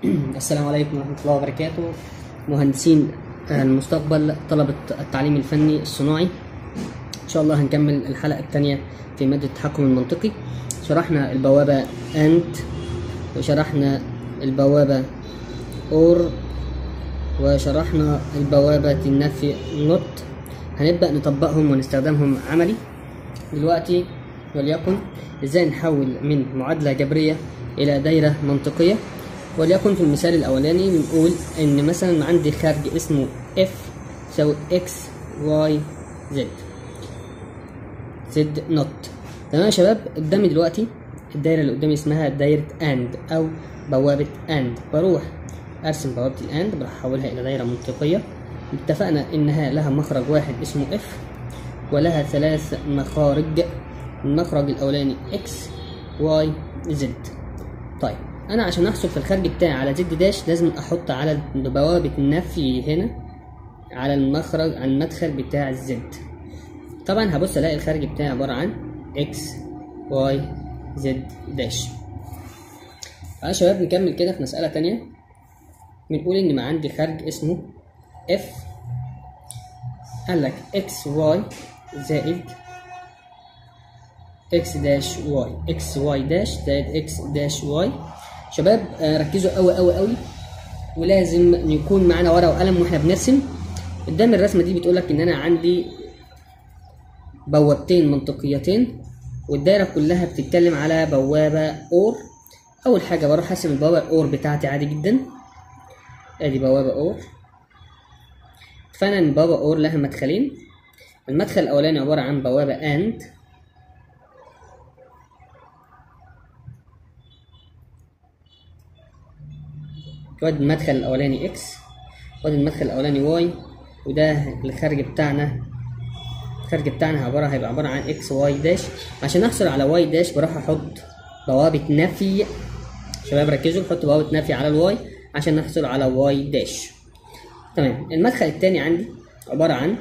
السلام عليكم ورحمة الله وبركاته مهندسين المستقبل طلبة التعليم الفني الصناعي إن شاء الله هنكمل الحلقة الثانية في مادة التحكم المنطقي شرحنا البوابة AND وشرحنا البوابة OR وشرحنا البوابة النفي NOT هنبدأ نطبقهم ونستخدمهم عملي دلوقتي وليكن ازاي نحول من معادلة جبرية إلى دايرة منطقية وليكن في المثال الأولاني بنقول إن مثلا عندي خارج اسمه F يساوي X Y Z Z نوت تمام يا شباب قدامي دلوقتي الدايرة اللي قدامي اسمها دايرة AND أو بوابة AND بروح أرسم بوابة الأند بروح أحولها إلى دايرة منطقية اتفقنا إنها لها مخرج واحد اسمه F ولها ثلاث مخارج المخرج الأولاني X Y Z طيب أنا عشان أحصل في الخارج بتاعي على زد داش لازم أحط على بوابة النفي هنا على المخرج على المدخل بتاع الزد طبعا هبص ألاقي الخارج بتاعي عبارة عن X Y Z داش يا شباب نكمل كده في مسألة تانية بنقول إن ما عندي خارج اسمه F قال لك X Y زائد x داش y x y داش زائد x داش y شباب آه، ركزوا قوي قوي قوي ولازم يكون معانا ورقه وقلم واحنا بنرسم قدام الرسمه دي بتقول لك ان انا عندي بوابتين منطقيتين والدايره كلها بتتكلم على بوابه اور اول حاجه بروح ارسم البوابه اور بتاعتي عادي جدا ادي بوابه اور اتفقنا ان البوابه اور لها مدخلين المدخل الاولاني عباره عن بوابه اند وادي المدخل الاولاني اكس وادي المدخل الاولاني واي وده الخارج بتاعنا الخارج بتاعنا عباره هيبقى عباره عن اكس واي داش عشان احصل على واي داش بروح احط بوابه نفي شباب ركزوا نحط بوابه نفي على الواي عشان نحصل على واي داش تمام المدخل الثاني عندي عباره عن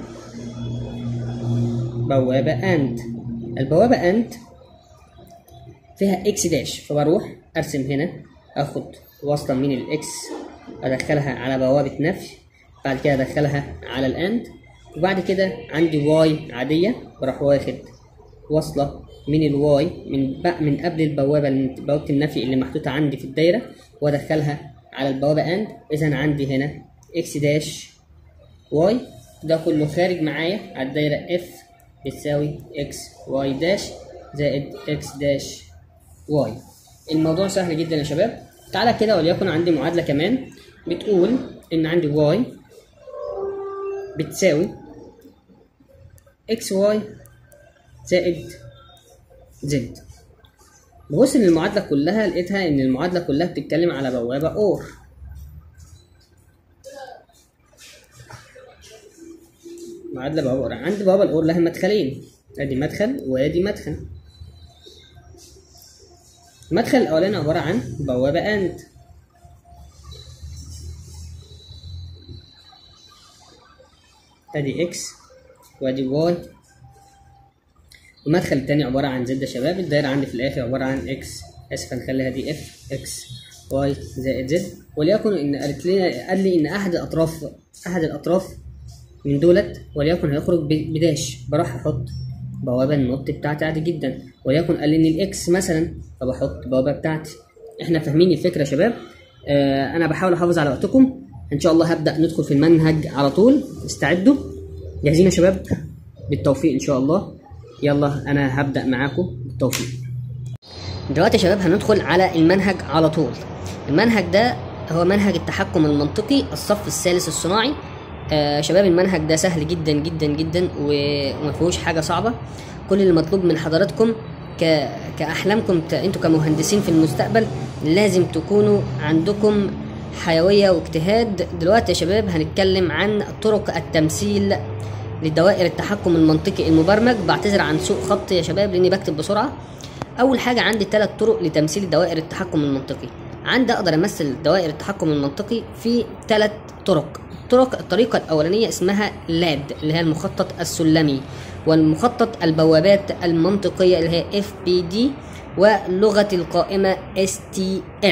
بوابه اند البوابه اند فيها اكس داش فبروح ارسم هنا اخد وصلة من الاكس ادخلها على بوابة نفي بعد كده ادخلها على الاند وبعد كده عندي واي عادية بروح واخد وصلة من الواي من بق من قبل البوابة بوابة النفي اللي محطوطة عندي في الدايرة وادخلها على البوابة اند اذا عندي هنا اكس داش واي ده كله خارج معايا على الدايرة اف بتساوي اكس واي داش زائد اكس داش واي الموضوع سهل جدا يا شباب تعالى كده وليكن عندي معادلة كمان بتقول إن عندي واي بتساوي اكس واي زائد زد ببص إن المعادلة كلها لقيتها إن المعادلة كلها بتتكلم على بوابة أور معادلة بوابة أور عندي بوابة الأور لها مدخلين أدي مدخل وأدي مدخل المدخل الأولاني عبارة عن بوابة أند أدي إكس وأدي واي المدخل التاني عبارة عن زد يا شباب الدايرة عندي في الآخر عبارة عن إكس آسف هنخليها دي إف إكس واي زائد زد وليكن إن قالت لي قال لي إن أحد الأطراف أحد الأطراف من دولت وليكن هيخرج بداش بروح أحط بوابة النوت بتاعتي عادي جدا وليكن قال لي ان الاكس مثلا فبحط البوابة بتاعتي احنا فاهمين الفكرة يا شباب آه انا بحاول احافظ على وقتكم ان شاء الله هبدأ ندخل في المنهج على طول استعدوا جاهزين يا شباب بالتوفيق ان شاء الله يلا انا هبدأ معاكم بالتوفيق دلوقتي يا شباب هندخل على المنهج على طول المنهج ده هو منهج التحكم المنطقي الصف الثالث الصناعي آه شباب المنهج ده سهل جدا جدا جدا وما فيهوش حاجه صعبه كل اللي مطلوب من حضراتكم ك... كاحلامكم ت... انتوا كمهندسين في المستقبل لازم تكونوا عندكم حيويه واجتهاد دلوقتي يا شباب هنتكلم عن طرق التمثيل لدوائر التحكم المنطقي المبرمج بعتذر عن سوء خط يا شباب لاني بكتب بسرعه اول حاجه عندي ثلاث طرق لتمثيل دوائر التحكم المنطقي عندي اقدر امثل دوائر التحكم المنطقي في ثلاث طرق الطرق الطريقة الأولانية اسمها لاد اللي هي المخطط السلمي والمخطط البوابات المنطقية اللي هي FPD ولغة القائمة STL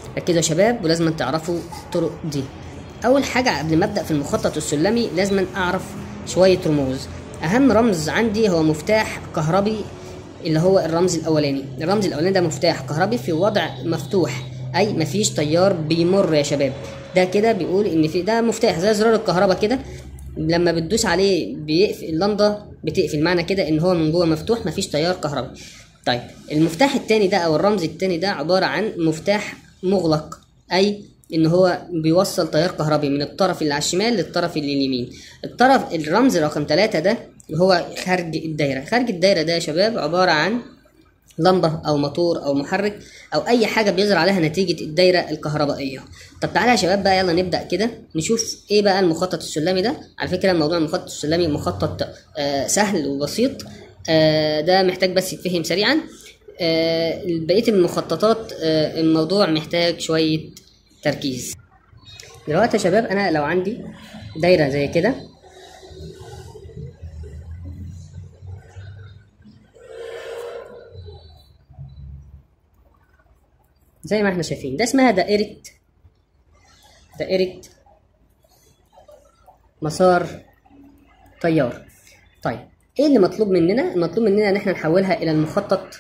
ركزوا يا شباب ولازم تعرفوا الطرق دي اول حاجه قبل ما ابدا في المخطط السلمي لازم اعرف شويه رموز اهم رمز عندي هو مفتاح كهربي اللي هو الرمز الاولاني الرمز الاولاني ده مفتاح كهربي في وضع مفتوح اي مفيش تيار بيمر يا شباب ده كده بيقول ان في ده مفتاح زي زرار الكهرباء كده لما بتدوس عليه بيقفل اللمضه بتقفل معنى كده ان هو من جوه مفتوح مفيش تيار كهربي طيب المفتاح التاني ده او الرمز التاني ده عباره عن مفتاح مغلق اي ان هو بيوصل تيار كهربي من الطرف اللي على الشمال للطرف اللي اليمين الطرف الرمز رقم ثلاثة ده هو خارج الدايره خارج الدايره ده يا شباب عباره عن لمبة أو موتور أو محرك أو أي حاجة بيظهر عليها نتيجة الدايرة الكهربائية. طب تعالى يا شباب بقى يلا نبدأ كده نشوف إيه بقى المخطط السلمي ده. على فكرة الموضوع المخطط السلمي مخطط آه سهل وبسيط آه ده محتاج بس يتفهم سريعا. آه بقية المخططات آه الموضوع محتاج شوية تركيز. دلوقتي يا شباب أنا لو عندي دايرة زي كده زي ما احنا شايفين ده اسمها دائرة دائرة مسار تيار طيب ايه اللي مطلوب مننا المطلوب مننا ان احنا نحولها الى المخطط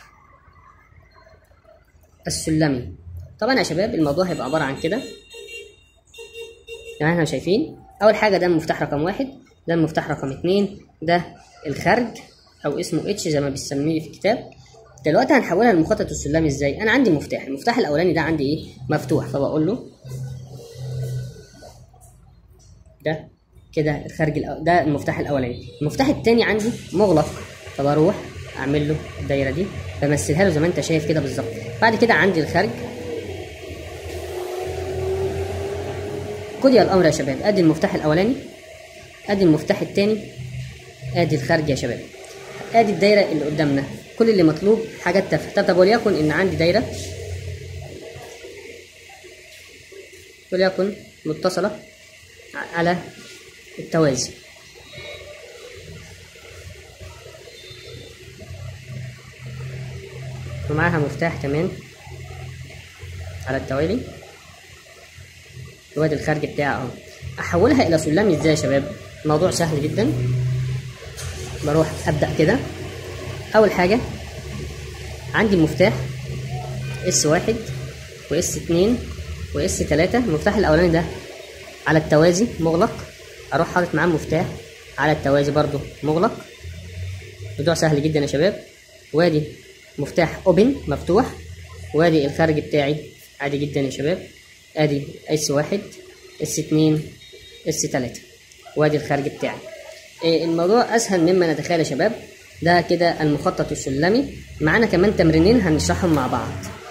السلمي طبعا يا شباب الموضوع هيبقى عبارة عن كده يعني احنا شايفين اول حاجة ده المفتاح رقم واحد ده المفتاح رقم اتنين ده الخارج او اسمه اتش زي ما بيسميه في الكتاب دلوقتي هنحولها للمخطط السلمي ازاي انا عندي مفتاح المفتاح الاولاني ده عندي ايه مفتوح فبقول له ده كده الخارج الأو... ده المفتاح الاولاني المفتاح التاني عندي مغلق فبروح اعمل له الدايره دي بمثلها له زي ما انت شايف كده بالظبط بعد كده عندي الخارج قضي الامر يا شباب ادي المفتاح الاولاني ادي المفتاح التاني ادي الخارج يا شباب ادي الدايره اللي قدامنا كل اللي مطلوب حاجات تافهه طب وليكن ان عندي دايره وليكن متصله على التوازي ومعاها مفتاح كمان على التوالي وادي الخارج بتاعه اهو احولها الى سلمي ازاي يا شباب الموضوع سهل جدا بروح ابدا كده اول حاجه عندي مفتاح اس واحد واس اتنين واس تلاتة المفتاح الاولاني ده على التوازي مغلق اروح حاطط معاه مفتاح على التوازي برضو مغلق موضوع سهل جدا يا شباب وادي مفتاح اوبن مفتوح وادي الخارج بتاعي عادي جدا يا شباب ادي اس واحد اس اتنين اس تلاتة وادي الخارج بتاعي إيه الموضوع اسهل مما نتخيل يا شباب ده كده المخطط السلمي معانا كمان تمرينين هنشرحهم مع بعض